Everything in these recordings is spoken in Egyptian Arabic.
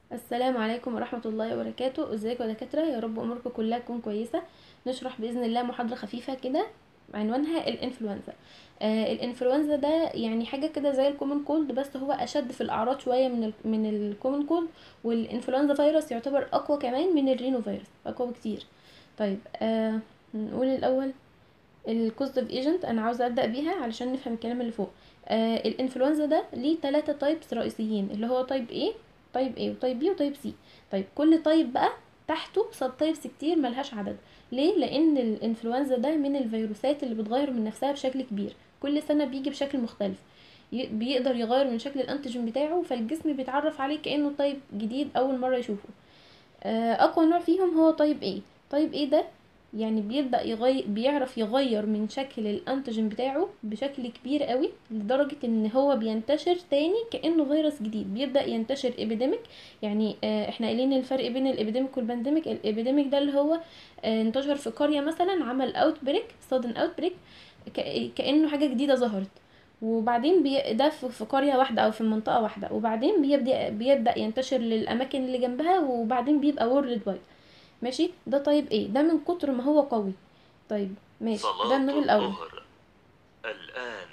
السلام عليكم ورحمة الله وبركاته ازيكم يا دكاترة يا رب اموركم كلها تكون كويسة نشرح باذن الله محاضرة خفيفة كده عنوانها الانفلونزا آه الانفلونزا ده يعني حاجة كده زي الكومن كولد بس هو اشد في الاعراض شوية من ال من الكومن كولد والانفلونزا فيروس يعتبر اقوى كمان من الرينو فيروس اقوى بكتير طيب آه نقول الاول الكوزيتيف ايجنت انا عاوزه ابدا بيها علشان نفهم الكلام اللي فوق آه الانفلونزا ده ليه ثلاثة تايبس رئيسيين اللي هو تايب A تايب A وتايب B وتايب C طيب كل تايب بقى تحته سب تايبس كتير ملهاش عدد ليه لان الانفلونزا ده من الفيروسات اللي بتغير من نفسها بشكل كبير كل سنه بيجي بشكل مختلف ي- بيقدر يغير من شكل الانتيجين بتاعه فالجسم بيتعرف عليه كانه تايب جديد اول مره يشوفه آه، اقوى نوع فيهم هو تايب A تايب A ده يعني بيبدأ يغير بيعرف يغير من شكل الانتيجين بتاعه بشكل كبير قوي لدرجة ان هو بينتشر تاني كأنه فيروس جديد بيبدأ ينتشر ابيديميك يعني آه، احنا قايلين الفرق بين الابيديميك والبانديميك الابيديميك ده اللي هو آه، انتشر في قرية مثلا عمل اوت بريك sudden اوت بريك كأنه حاجة جديدة ظهرت وبعدين بي... ده في في قرية واحدة أو في منطقة واحدة وبعدين بيبدأ بيبدأ ينتشر للأماكن اللي جنبها وبعدين بيبقى وورلد وايد ماشي ده طيب ايه ده من كتر ما هو قوي طيب ماشي ده صلاة النوع الأول الظهر الآن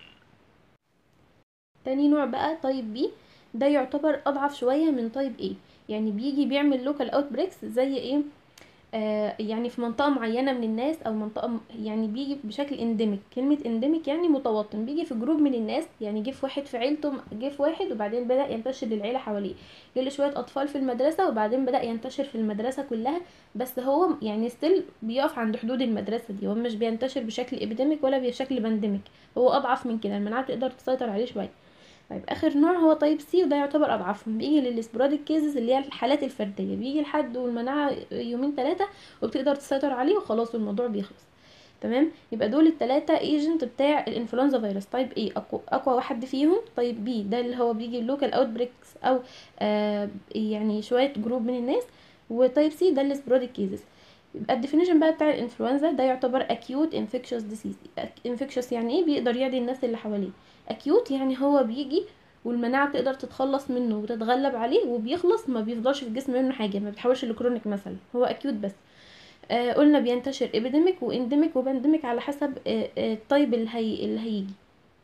تاني نوع بقى طيب بي ده يعتبر أضعف شوية من طيب ايه يعني بيجي بيعمل لوكال اوت بريكس زي ايه آه يعني في منطقة معينة من الناس أو منطقة م- يعني بيجي بشكل انديميك كلمة انديميك يعني متوطن بيجي في جروب من الناس يعني جه في واحد في عيلته جه في واحد وبعدين بدأ ينتشر للعيلة حواليه جه لشوية أطفال في المدرسة وبعدين بدأ ينتشر في المدرسة كلها بس هو يعني ستيل بيقف عند حدود المدرسة دي هو مش بينتشر بشكل ابيديميك ولا بشكل بانديميك هو أضعف من كده المناعة تقدر تسيطر عليه شوية طيب اخر نوع هو طيب سي وده يعتبر اضعفهم بيجي للسبوراديك كيزز اللي هي الحالات الفرديه بيجي لحد والمناعه يومين ثلاثه وبتقدر تسيطر عليه وخلاص والموضوع بيخلص تمام يبقى دول الثلاثه ايجنت بتاع الانفلونزا فيروس طيب ايه اقوى اقوى واحد فيهم طيب بي ده اللي هو بيجي لوكال اوت بريكس او آه يعني شويه جروب من الناس وطيب سي ده السبوراديك كيزز يبقى الديفينيشن بقى بتاع الانفلونزا ده يعتبر acute infectious disease infectious يعني ايه بيقدر يعدي الناس اللي حواليه acute يعني هو بيجي والمناعة تقدر تتخلص منه وتتغلب عليه وبيخلص ما بيفضلش في الجسم منه حاجة ما بيتحولش لكرونيك مثلا هو acute بس آه قلنا بينتشر epidemic وانديميك وبانديميك على حسب آه آه الطيب اللي هي اللي هيجي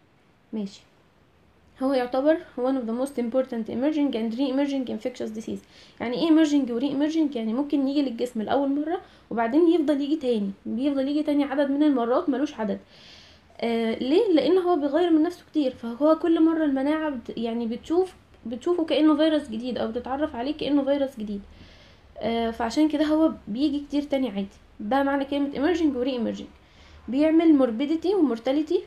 ماشي هو يعتبر one of the most important emerging and re-emerging infectious disease يعني ايه emerging و re-emerging يعني ممكن يجي للجسم لأول مرة وبعدين يفضل يجي تاني بيفضل يجي تاني عدد من المرات ملوش عدد آه ليه لان هو بيغير من نفسه كتير فهو كل مره المناعه بت يعني بتشوف بتشوفه كانه فيروس جديد او بتتعرف عليه كانه فيروس جديد آه فعشان كده هو بيجي كتير تاني عادي ده معنى كلمه emerging و re-emerging بيعمل morbidity و mortality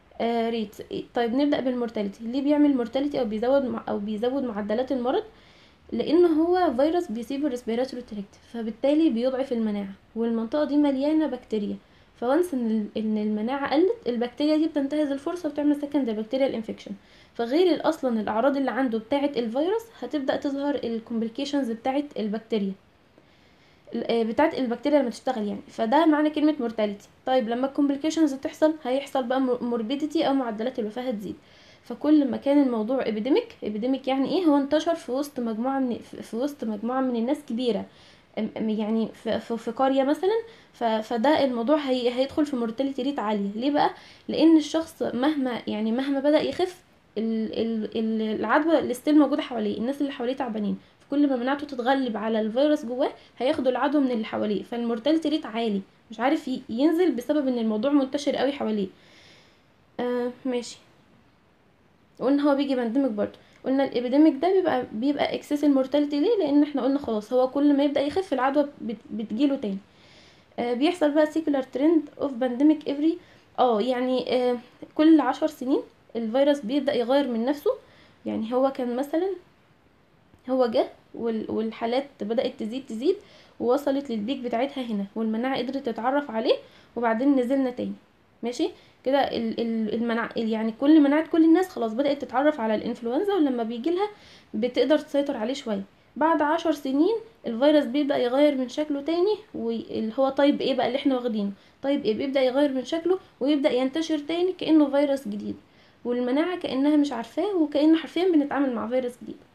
آه ريت طيب نبدا بالمورتاليتي ليه بيعمل مورتاليتي او بيزود مع او بيزود معدلات المرض لان هو فيروس بيسيب الريسبيراتوري تراكت فبالتالي بيضعف المناعه والمنطقه دي مليانه بكتيريا فوانس ان ال- ان المناعه قلت البكتيريا دي بتنتهز الفرصه وبتعمل سكندري بكتيريال انفكشن فغير ال- اصلا الاعراض اللي عنده بتاعه الفيروس هتبدا تظهر الكومبليكيشنز بتاعه البكتيريا ال- آه، بتاعه البكتيريا لما تشتغل يعني فده معنى كلمه مورتاليتي طيب لما الكومبليكيشنز تحصل هيحصل بقى موربيديتي او معدلات الوفاه هتزيد فكل ما كان الموضوع ابيديميك ابيديميك يعني ايه هو انتشر في وسط مجموعه من في في وسط مجموعه من الناس كبيره أم- أم- يعني في, في, في قريه مثلا ف- فده الموضوع هي هيدخل في مورتاليتي ريت عاليه ليه بقى لان الشخص مهما يعني مهما بدا يخف ال- ال- ال- العدوى اللي ستيل موجوده حواليه الناس اللي حواليه تعبانين فكل ما مناعته تتغلب على الفيروس جواه هياخدوا العدوى من اللي حواليه فالمورتاليتي ريت عالي مش عارف ي- ينزل بسبب ان الموضوع منتشر قوي حواليه آه ماشي قلنا هو بيجي بانديميك برضه قلنا الابيديميك ده بيبقى بيبقى اكسس المورتاليتي ليه لان احنا قلنا خلاص هو كل ما يبدا يخف العدوى بت- بتجيله تاني آه بيحصل بقى سيكولار ترند اوف بانديميك افري اه يعني آه كل عشر سنين الفيروس بيبدا يغير من نفسه يعني هو كان مثلا هو جه وال- والحالات بدات تزيد تزيد ووصلت للبيك بتاعتها هنا والمناعه قدرت تتعرف عليه وبعدين نزلنا تاني ماشي كده ال- ال- المناعة يعني كل مناعة كل الناس خلاص بدأت تتعرف على الانفلونزا ولما بيجي لها بتقدر تسيطر عليه شوية بعد عشر سنين الفيروس بيبدأ يغير من شكله تاني واللي هو طيب ايه بقى اللي احنا واخدينه طيب ايه بيبدأ يغير من شكله ويبدأ ينتشر تاني كأنه فيروس جديد والمناعة كأنها مش عارفاه وكأن حرفيا بنتعامل مع فيروس جديد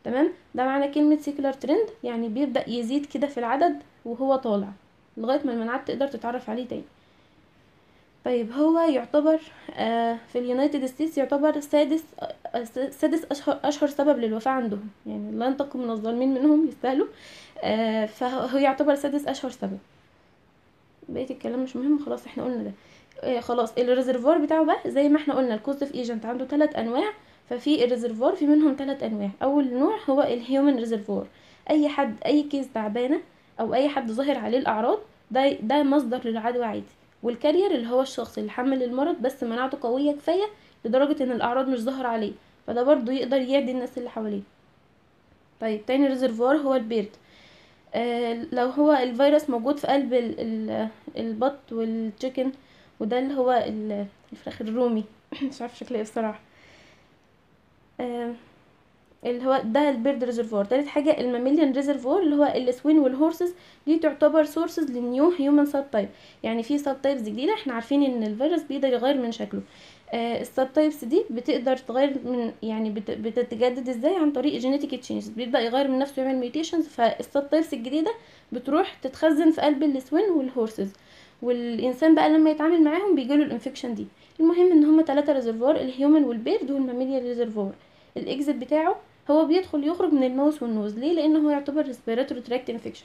تمام ده معنى كلمة سيكولار ترند يعني بيبدأ يزيد كده في العدد وهو طالع لغاية ما المناعات تقدر تتعرف عليه تاني طيب هو يعتبر آه في اليونايتد ستيتس يعتبر سادس آه سادس أشهر, أشهر سبب للوفاة عندهم يعني لا ينتقم من الظالمين منهم يستاهلوا آه فهو يعتبر سادس أشهر سبب بقية الكلام مش مهم خلاص احنا قلنا ده آه خلاص الريزرفوار بتاعه بقى زي ما احنا قلنا الكوزيف ايجنت عنده ثلاث انواع ففي الريزرفوار في منهم ثلاث انواع اول نوع هو الهيومن ريزرفوار اي حد اي كيس تعبانه او اي حد ظاهر عليه الاعراض ده ده مصدر للعدوى عادي والكارير اللي هو الشخص اللي حمل المرض بس مناعته قويه كفايه لدرجه ان الاعراض مش ظاهره عليه فده برضو يقدر يعدي الناس اللي حواليه طيب تاني ريزرفوار هو البيرد آه لو هو الفيروس موجود في قلب ال ال البط والتشيكن وده اللي هو الفراخ الرومي مش عارفه شكلها ايه بصراحه آه اللي هو ده البيرد ريزرفوار تالت حاجة الماميليان ريزرفوار اللي هو السوين والهورسز دي تعتبر سورسز للنيو هيومن سب تايب يعني في سب تايبس جديدة احنا عارفين ان الفيروس بيقدر يغير من شكله آه السب تايبس دي بتقدر تغير من يعني بت بتتجدد ازاي عن طريق جينيتيك تشينجز بيبدا يغير من نفسه يعمل ميوتيشنز فالسب تايبس الجديده بتروح تتخزن في قلب السوين والهورسز والانسان بقى لما يتعامل معاهم بيجيله الانفكشن دي المهم ان هما ثلاثة ريزرفوار الهيومن والبيرد والماميليان ريزرفوار الاكزit بتاعه هو بيدخل يخرج من الماوس والنوز ليه لانه هو يعتبر ريسبيراتوري تراكت انفكشن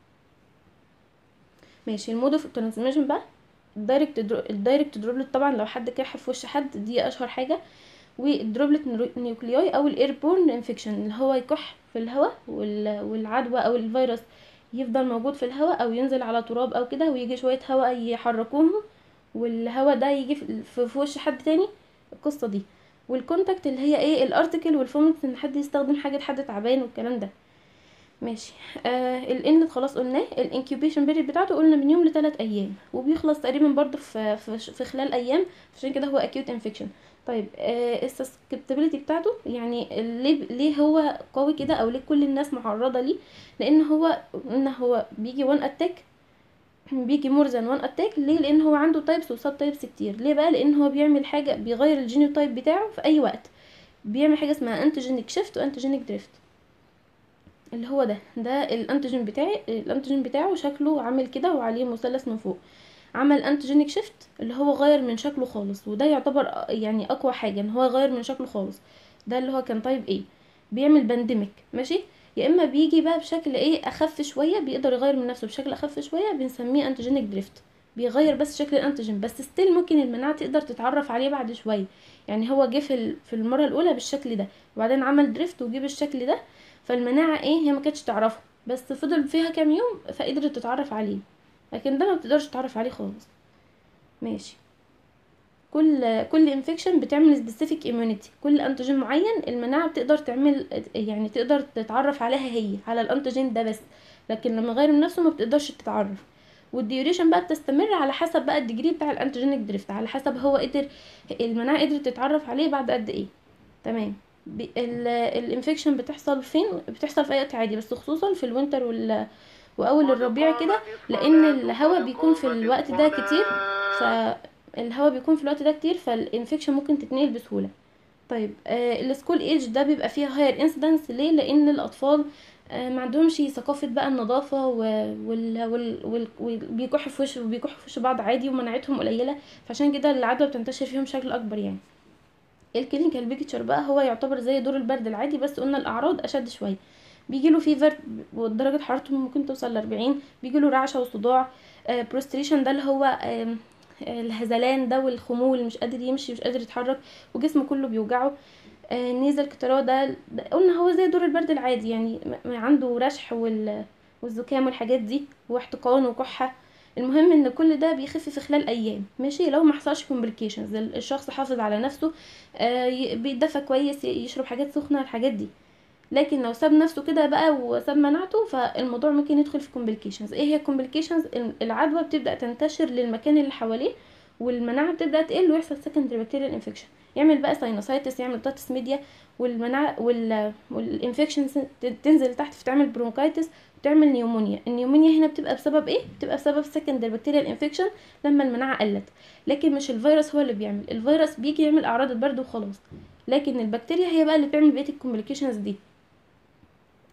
ماشي المود اوف ترانسميشن بقى الدايركت درو... الدايركت دروبلت طبعا لو حد كح في وش حد دي اشهر حاجه والدروبلت نيوكلياي او الايربورن انفكشن اللي هو يكح في الهواء وال... والعدوى او الفيروس يفضل موجود في الهواء او ينزل على تراب او كده ويجي شويه هواء يحركوهم والهواء ده يجي في... في وش حد تاني القصه دي والكونتاكت اللي هي ايه الارتكل والفومنت ان حد يستخدم حاجه حد تعبان والكلام ده ماشي آه الانلت خلاص قلناه الانكيوبيشن بيريد بتاعته قلنا من يوم لثلاث ايام وبيخلص تقريبا برضو في في, في خلال ايام عشان كده هو اكيوت انفكشن طيب آه السسكبتابيلتي بتاعته يعني ليه ليه هو قوي كده او ليه كل الناس معرضه ليه لان هو ان هو بيجي وان اتاك بيجي مور ذان وان اتاك ليه لان هو عنده تايبس وسب تايبس كتير ليه بقى لان هو بيعمل حاجه بيغير الجينوتايب بتاعه في اي وقت بيعمل حاجه اسمها انتيجينيك شيفت وانتيجينيك دريفت اللي هو ده ده الانتيجين بتاعي الانتيجين بتاعه شكله عامل كده وعليه مثلث من فوق عمل انتيجينيك شيفت اللي هو غير من شكله خالص وده يعتبر يعني اقوى حاجه ان هو يغير من شكله خالص ده اللي هو كان تايب ايه بيعمل بانديميك ماشي يا اما بيجي بقى بشكل ايه اخف شويه بيقدر يغير من نفسه بشكل اخف شويه بنسميه انتيجينيك دريفت بيغير بس شكل الانتيجين بس ستيل ممكن المناعه تقدر تتعرف عليه بعد شويه يعني هو جه في في المره الاولى بالشكل ده وبعدين عمل دريفت وجه بالشكل ده فالمناعه ايه هي ما كانتش تعرفه بس فضل فيها كام يوم فقدرت تتعرف عليه لكن ده ما بتقدرش تتعرف عليه خالص ماشي كل كل انفكشن بتعمل سبيسيفيك اميونيتي كل انتيجين معين المناعه بتقدر تعمل يعني تقدر تتعرف عليها هي على الانتيجين ده بس لكن لما يغير من نفسه ما بتقدرش تتعرف والديوريشن بقى بتستمر على حسب بقى الديجري بتاع الانتيجينيك دريفت على حسب هو قدر المناعه قدرت تتعرف عليه بعد قد ايه تمام الانفكشن بتحصل فين بتحصل في اي وقت عادي بس خصوصا في الوينتر وال واول الربيع كده لان الهواء بيكون في الوقت ده كتير فالهواء بيكون في الوقت ده كتير فالانفكشن ممكن تتنقل بسهوله طيب آه السكول ايج ده بيبقى فيه هاير انسيدنس ليه لان الاطفال آه ما عندهمش ثقافه بقى النظافه وال وال وال بيكحوا في وش وبيكحوا في وش بعض عادي ومناعتهم قليله فعشان كده العدوى بتنتشر فيهم بشكل اكبر يعني الكلينيكال بيكتشر بقى هو يعتبر زي دور البرد العادي بس قلنا الاعراض اشد شويه بيجيله فيفر ودرجه حرارته ممكن توصل لأربعين بيجيله رعشه وصداع آه بروستريشن ده اللي هو آه الهزلان ده والخمول مش قادر يمشي مش قادر يتحرك وجسمه كله بيوجعه آه نيزل كترا ده, ده قلنا هو زي دور البرد العادي يعني عنده رشح وال والزكام والحاجات دي واحتقان وكحه المهم ان كل ده بيخف في خلال ايام ماشي لو ما حصلش كومبليكيشنز الشخص حافظ على نفسه آه بيتدفى كويس يشرب حاجات سخنه الحاجات دي لكن لو ساب نفسه كده بقى وساب مناعته فالموضوع ممكن يدخل في كومبليكيشنز ايه هي الكومبليكيشنز العدوى بتبدا تنتشر للمكان اللي حواليه والمناعه بتبدا تقل ويحصل سكندري بكتيريال انفكشن يعمل بقى ساينوسايتس يعمل تاتس ميديا والمناعه وال والانفكشنز تنزل تحت فتعمل برونكايتس وتعمل نيومونيا النيومونيا هنا بتبقى بسبب ايه بتبقى بسبب سكندري بكتيريال انفكشن لما المناعه قلت لكن مش الفيروس هو اللي بيعمل الفيروس بيجي يعمل اعراض البرد وخلاص لكن البكتيريا هي بقى اللي بتعمل بقيه الكومبليكيشنز دي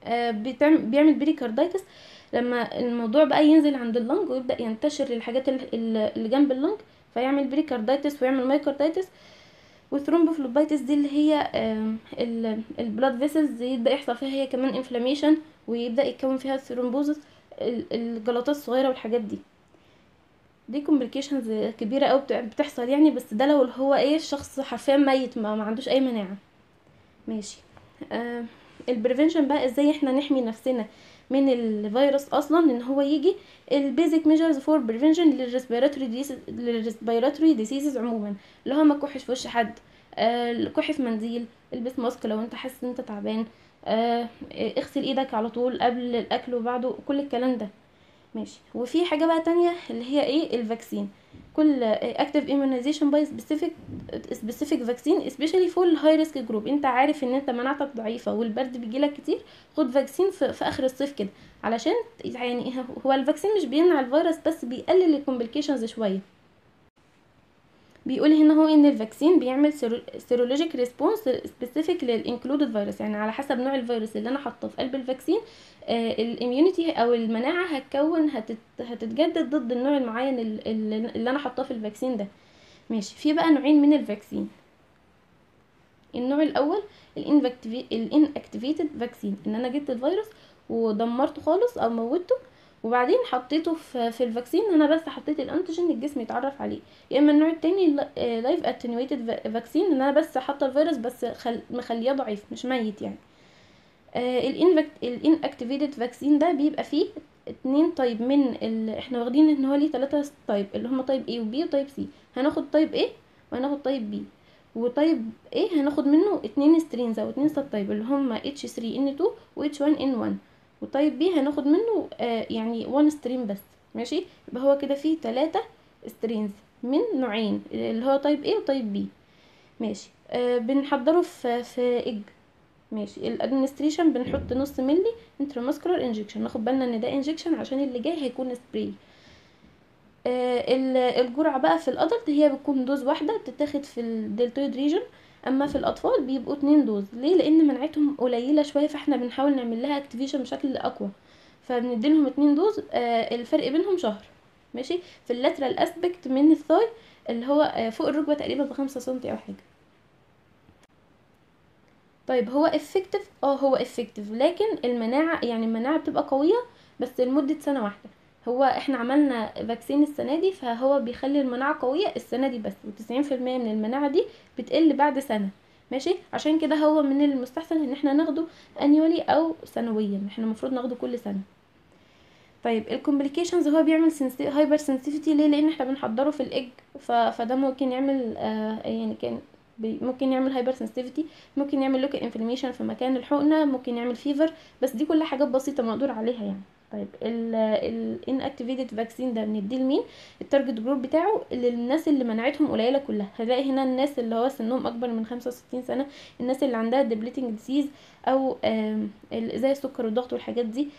آه بتعمل بيعمل بريكاردايتس لما الموضوع بقى ينزل عند اللنج ويبدا ينتشر للحاجات ال- ال- اللي جنب اللنج فيعمل بريكاردايتس ويعمل مايكاردايتس والثرومبوفلوبايتس دي اللي هي البلاد فيسلز يبدا يحصل فيها هي كمان انفلاميشن ويبدا يتكون فيها الثرومبوزس ال- الجلطات الصغيره والحاجات دي دي كومبليكيشنز كبيره قوي بتحصل يعني بس ده لو هو ايه الشخص حرفيا ميت ما, ما عندوش اي مناعه ماشي آه البريفنشن بقى ازاي احنا نحمي نفسنا من الفيروس اصلا ان هو يجي البيزك ميجرز فور بريفنشن للريسبيراتوري للريسبيراتوري ديسيزز عموما اللي هو ما تكحش في وش حد آه كحي في منديل البس ماسك لو انت حاسس ان انت تعبان آه اغسل ايدك على طول قبل الاكل وبعده كل الكلام ده ماشي وفي حاجه بقى تانية اللي هي ايه الفاكسين كل اكتيف immunization باي سبيسيفيك سبيسيفيك فاكسين سبيشالي فور الهاي ريسك جروب انت عارف ان انت مناعتك ضعيفه والبرد بيجيلك كتير خد فاكسين في, في اخر الصيف كده علشان يعني هو الفاكسين مش بيمنع الفيروس بس بيقلل الكومبليكيشنز شويه بيقول هنا هو ان الفاكسين بيعمل سيرولوجيك ريسبونس سبيسيفيك للانكلودد فيروس يعني على حسب نوع الفيروس اللي انا حاطاه في قلب الفاكسين آه الاميونيتي او المناعه هتكون هتت هتتجدد ضد النوع المعين اللي, اللي انا حاطاه في الفاكسين ده ماشي في بقى نوعين من الفاكسين النوع الاول الانكتيفيتد فاكسين ان انا جبت الفيروس ودمرته خالص او موتته وبعدين حطيته في, في الفاكسين انا بس حطيت الانتيجين الجسم يتعرف عليه يا اما النوع التاني لايف اتنويتد فاكسين ان انا بس حاطه الفيروس بس خل... مخليه ضعيف مش ميت يعني الان اكتيفيتد فاكسين ده بيبقى فيه اتنين طيب من ال... احنا واخدين ان هو ليه تلاتة طيب اللي هما طيب A وB وطيب C هناخد طيب A وهناخد طيب B وطيب A هناخد منه اتنين سترينز او اتنين سب طيب اللي هما H3N2 و H1N1 وطيب بي هناخد منه آه يعني وان ستريم بس ماشي يبقى هو كده فيه تلاتة سترينز من نوعين اللي هو طيب A وطيب B ماشي آه بنحضره في في اج ماشي الادمنستريشن بنحط نص ملي انتراماسكولار انجكشن ناخد بالنا ان ده انجكشن عشان اللي جاي هيكون سبراي آه الجرعه بقى في الادلت هي بتكون دوز واحده بتتاخد في الدلتويد ريجن اما في الاطفال بيبقوا اتنين دوز ليه لان مناعتهم قليله شويه فاحنا بنحاول نعمل لها اكتيفيشن بشكل اقوى فبنديلهم اتنين دوز آه الفرق بينهم شهر ماشي في اللاترال اسبكت من الثاي اللي هو آه فوق الركبه تقريبا بخمسة سنتي او حاجه طيب هو افكتيف اه هو افكتيف لكن المناعه يعني المناعه بتبقى قويه بس لمده سنه واحده هو احنا عملنا فاكسين السنه دي فهو بيخلي المناعه قويه السنه دي بس و90% من المناعه دي بتقل بعد سنه ماشي عشان كده هو من المستحسن ان احنا ناخده انيولي او سنويا احنا المفروض ناخده كل سنه طيب الكومبليكيشنز هو بيعمل هايبر سنسيتيفيتي ليه لان احنا بنحضره في الايج فده ممكن يعمل آه يعني كان ممكن يعمل هايبر سنسيتيفيتي ممكن يعمل لوكال انفلاميشن في مكان الحقنه ممكن يعمل فيفر بس دي كلها حاجات بسيطه مقدور عليها يعني طيب الان اكتيفيتد فاكسين ده بنديه لمين التارجت جروب بتاعه للناس اللي مناعتهم قليله كلها هنلاقي هنا الناس اللي هو سنهم اكبر من 65 سنه الناس اللي عندها ديبليتنج ديسيز او زي السكر والضغط والحاجات دي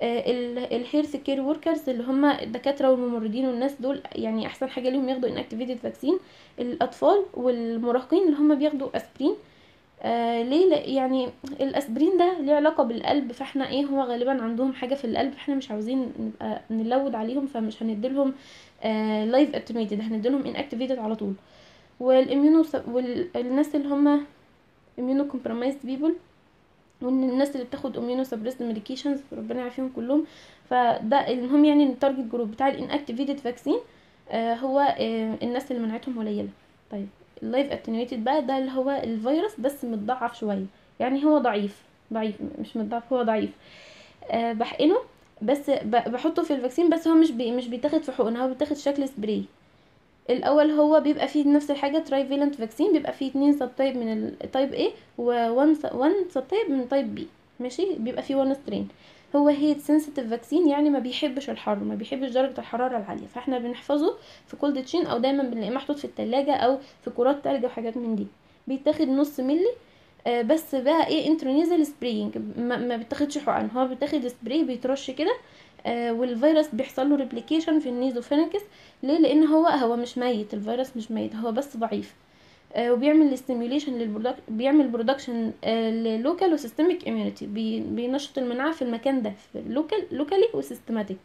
الهيلث كير وركرز اللي هم الدكاتره والممرضين والناس دول يعني احسن حاجه ليهم ياخدوا ان اكتيفيتد فاكسين الاطفال والمراهقين اللي هم بياخدوا اسبرين آه ليه يعني الاسبرين ده ليه علاقه بالقلب فاحنا ايه هو غالبا عندهم حاجه في القلب احنا مش عاوزين نبقى نلود عليهم فمش هنديلهم آه لايف اتميتد هنديلهم ان اكتيفيتد على طول والاميونو والناس اللي هم اميونو كومبرومايزد بيبل وان الناس اللي بتاخد اميونو سبريسد ميديكيشنز ربنا يعافيهم كلهم فده المهم يعني التارجت جروب بتاع الان اكتيفيتد فاكسين آه هو آه الناس اللي مناعتهم قليله طيب اللايف اتنيويتد بقى ده اللي هو الفيروس بس متضعف شويه يعني هو ضعيف ضعيف مش متضعف هو ضعيف أه بحقنه بس بحطه في الفاكسين بس هو مش بي مش بيتاخد في حقن هو بيتاخد شكل سبراي الاول هو بيبقى فيه نفس الحاجه تراي فيلنت فاكسين بيبقى فيه اتنين سب تايب من التايب A وون وان سب تايب من تايب B ماشي بيبقى فيه وان سترين هو هيت سنسيتيف فاكسين يعني ما بيحبش الحر ما بيحبش درجه الحراره العاليه فاحنا بنحفظه في كولد تشين او دايما بنلاقيه محطوط في التلاجة او في كرات تلج وحاجات من دي بيتاخد نص ملي آه بس بقى ايه انترونيزال سبراينج ما, ما بيتاخدش حقن هو بيتاخد سبراي بيترش كده آه والفيروس بيحصل له ريبليكيشن في النيزوفينكس ليه لان هو هو مش ميت الفيروس مش ميت هو بس ضعيف آه، وبيعمل ستيميوليشن للبرودكت بيعمل برودكشن للوكال وسيستميك اميونيتي بينشط المناعه في المكان ده في لوكال لوكالي وسيستماتيك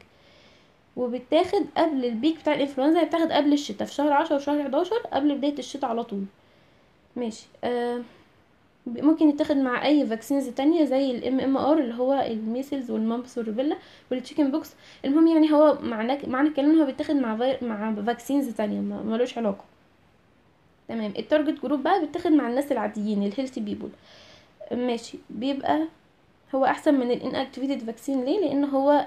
وبيتاخد قبل البيك بتاع الانفلونزا بيتاخد قبل الشتاء في شهر عشرة وشهر حداشر قبل بداية الشتاء على طول ماشي آه ممكن يتاخد مع اي فاكسينز تانية زي الام ام ار اللي هو الميسلز والمامبس والروبيلا والتشيكن بوكس المهم يعني هو معنى معنى الكلام ان هو بيتاخد مع فير... مع فاكسينز تانية ما- ملوش علاقة تمام التارجت جروب بقى بيتاخد مع الناس العاديين الهيلثي بيبول ماشي بيبقى هو احسن من الان اكتيفيتد فاكسين ليه لان هو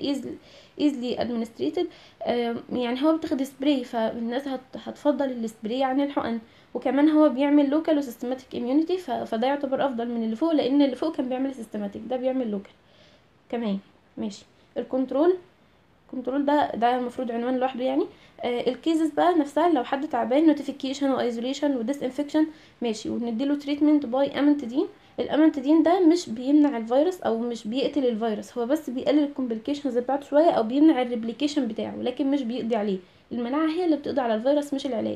ايزلي ادمنستريتد يعني هو بتاخد سبراي فالناس هت- هتفضل السبراي عن الحقن وكمان هو بيعمل لوكال وسيستماتيك اميونيتي فده يعتبر افضل من اللي فوق لان اللي فوق كان بيعمل سيستماتيك ده بيعمل لوكال كمان ماشي الكنترول الكنترول ده ده المفروض عنوان لوحده يعني آه الكيزز بقى نفسها لو حد تعبان نوتيفيكيشن وايزوليشن وديس انفكشن ماشي ونديله تريتمنت باي امنتدين الامنتدين ده مش بيمنع الفيروس او مش بيقتل الفيروس هو بس بيقلل الكومبليكيشنز بتاعته شويه او بيمنع الريبليكيشن بتاعه لكن مش بيقضي عليه المناعه هي اللي بتقضي على الفيروس مش العلاج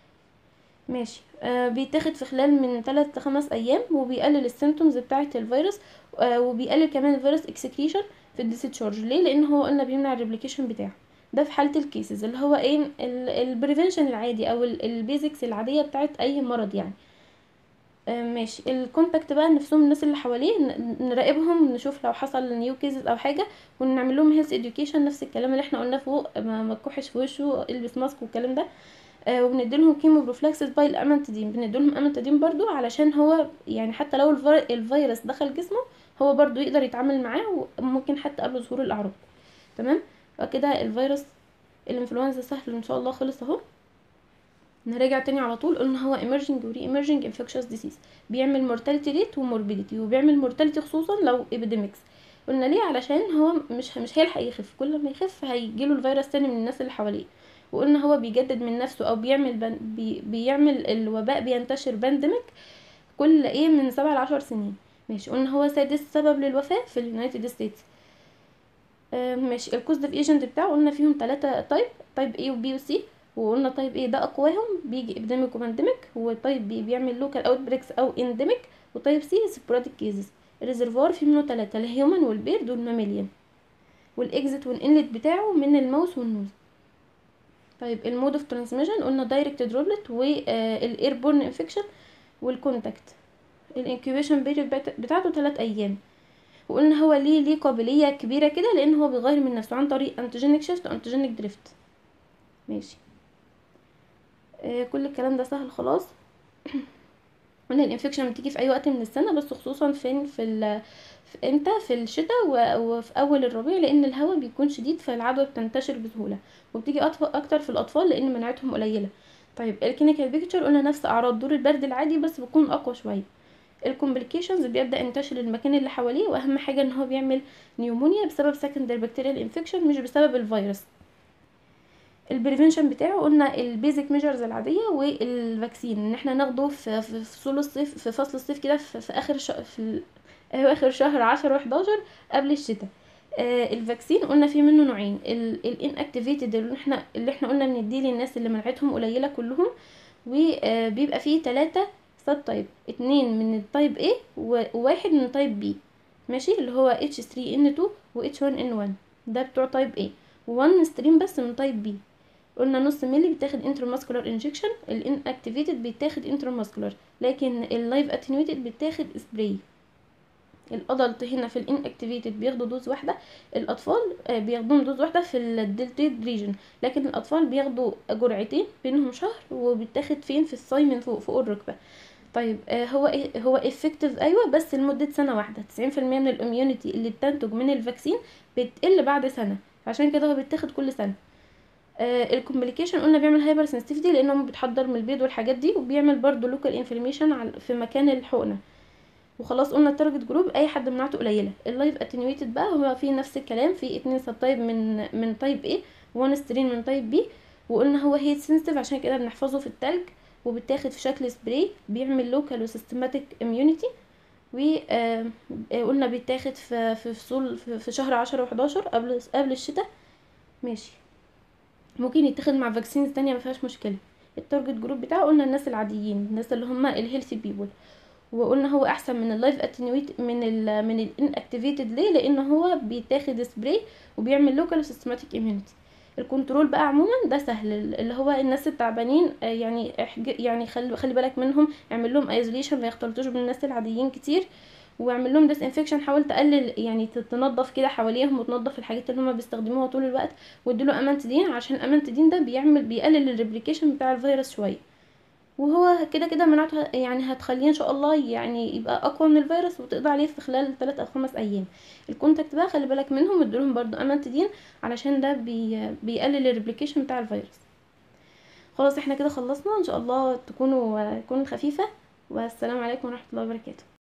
ماشي آه بيتاخد في خلال من 3 ل 5 ايام وبيقلل السيمتومز بتاعه الفيروس آه وبيقلل كمان الفيروس اكسكريشن في الديسشارج ليه لان هو قلنا بيمنع الريبليكيشن بتاعه ده في حاله الكيسز اللي هو ايه البريفنشن العادي او البيزكس العاديه بتاعه اي مرض يعني آه، ماشي الكونتاكت بقى نفسهم الناس اللي حواليه ن- نراقبهم نشوف لو حصل نيو كيسز او حاجه ونعمل لهم هيلث اديوكيشن نفس الكلام اللي احنا قلناه فوق ما ما تكحش في وشه البس ماسك والكلام ده آه وبنديلهم كيمو بروفلاكسس باي الامانتادين بنديلهم امانتادين برضو علشان هو يعني حتى لو الفير- الفيروس دخل جسمه هو برضو يقدر يتعامل معاه وممكن حتى قبل ظهور الاعراض تمام وكده الفيروس الانفلونزا سهل ان شاء الله خلص اهو نراجع تاني على طول قلنا هو emerging و re-emerging infectious disease بيعمل mortality rate و morbidity وبيعمل mortality خصوصا لو epidemics قلنا ليه علشان هو مش مش هيلحق يخف كل ما يخف هيجيله الفيروس تاني من الناس اللي حواليه وقلنا هو بيجدد من نفسه او بيعمل بن بي بيعمل الوباء بينتشر بانديميك كل ايه من سبعة لعشر سنين ماشي قلنا هو سادس سبب للوفاة في اليونايتد ستيتس آه ماشي الكوزدف ايجنت بتاعه قلنا فيهم ثلاثة تايب تايب A و B و C وقلنا تايب A ده اقواهم بيجي ابديميك وبانديميك وتايب B بيعمل لوكال اوت بريكس او انديميك وتايب C سبوراديك كيزز الريزرفوار فيه منه ثلاثة الهيومن والبيرد والماميليان والاكزit والانلت بتاعه من الماوس والنوز طيب المود اوف ترانسميشن قلنا دايركت دروبلت والايربورن انفكشن والكونتاكت الانكيوبيشن بيريود بتاعته 3 ايام وقلنا هو ليه ليه قابليه كبيره كده لان هو بيغير من نفسه عن طريق انتيجينيك شيفت وانتيجينيك دريفت ماشي آه كل الكلام ده سهل خلاص قلنا الانفكشن بتيجي في اي وقت من السنه بس خصوصا فين في ال في امتى في الشتاء و- وفي اول الربيع لان الهواء بيكون شديد فالعدوى بتنتشر بسهوله وبتيجي أطف- اكتر في الاطفال لان مناعتهم قليله طيب الكلينيكال بيكتشر قلنا نفس اعراض دور البرد العادي بس بتكون اقوى شويه الكومبليكيشنز بيبدا ينتشر المكان اللي حواليه واهم حاجه ان هو بيعمل نيومونيا بسبب سكندري بكتيريال انفكشن مش بسبب الفيروس البريفنشن بتاعه قلنا البيزك ميجرز العاديه والفاكسين ان احنا ناخده في في فصول الصيف في فصل الصيف كده في, في اخر ش... في ال- اواخر شهر عشرة وحداشر قبل الشتاء آه الفاكسين قلنا فيه منه نوعين الان اكتيفيتد اللي احنا اللي احنا قلنا بنديه للناس اللي مناعتهم قليله كلهم وبيبقى فيه ثلاثة سب تايب اتنين من التايب A وواحد من تايب B ماشي اللي هو H3N2 و H1N1 ده بتوع تايب A وان ستريم بس من تايب B قلنا نص ملي بيتاخد انترماسكولار انجكشن الان اكتيفيتد بيتاخد انترماسكولار لكن اللايف اتنيويتد بيتاخد سبراي الادلت هنا في الان اكتيفيتد بياخدوا دوز واحده الاطفال آه، بياخدوهم دوز واحده في الدلتيد ريجن لكن الاطفال بياخدوا جرعتين بينهم شهر وبيتاخد فين في الصاي من فوق فوق الركبه طيب آه، هو إيه- هو افكتيف ايوه بس لمده سنه واحده 90% من الاميونيتي اللي بتنتج من الفاكسين بتقل بعد سنه عشان كده هو بيتاخد كل سنه الكومبليكيشن قلنا بيعمل هايبر سنسيتيفيتي لان هو بيتحضر من البيض والحاجات دي وبيعمل برضو لوكال انفلاميشن في مكان الحقنه وخلاص قلنا التارجت جروب اي حد مناعته قليله اللايف اتنيويتد بقى هو فيه نفس الكلام في اتنين سب تايب من من تايب A وان سترين من تايب B وقلنا هو هيت سنسيتيف عشان كده بنحفظه في التلج وبيتاخد في شكل سبراي بيعمل لوكال وسيستماتيك اميونيتي وقلنا بيتاخد في في فصول في في شهر عشرة وحداشر قبل قبل الشتاء ماشي ممكن يتاخد مع فاكسينز تانية ما فيهاش مشكله التارجت جروب بتاعه قلنا الناس العاديين الناس اللي هم الهيلثي بيبول وقلنا هو احسن من اللايف اتنيويت من ال من الان اكتيفيتد ليه لان هو بيتاخد سبراي وبيعمل لوكال سيستماتيك اميونيتي الكنترول بقى عموما ده سهل اللي هو الناس التعبانين آه، يعني احج- يعني خلي خلي بالك منهم اعمل لهم ايزوليشن ما يختلطوش بالناس العاديين كتير واعمل لهم ديس انفكشن حاول تقلل يعني ت- تنظف كده حواليهم وتنظف الحاجات اللي هما بيستخدموها طول الوقت واديله امانتدين عشان امانتدين ده بيعمل بيقلل الريبليكيشن بتاع الفيروس شويه وهو كده كده مناعته ه- يعني هتخليه ان شاء الله يعني يبقى اقوى من الفيروس وتقضي عليه في خلال 3 او 5 ايام الكونتاكت بقى خلي بالك منهم ادولهم برضو امانتدين علشان ده بي بيقلل الريبليكيشن بتاع الفيروس خلاص احنا كده خلصنا ان شاء الله تكونوا تكون خفيفه والسلام عليكم ورحمه الله وبركاته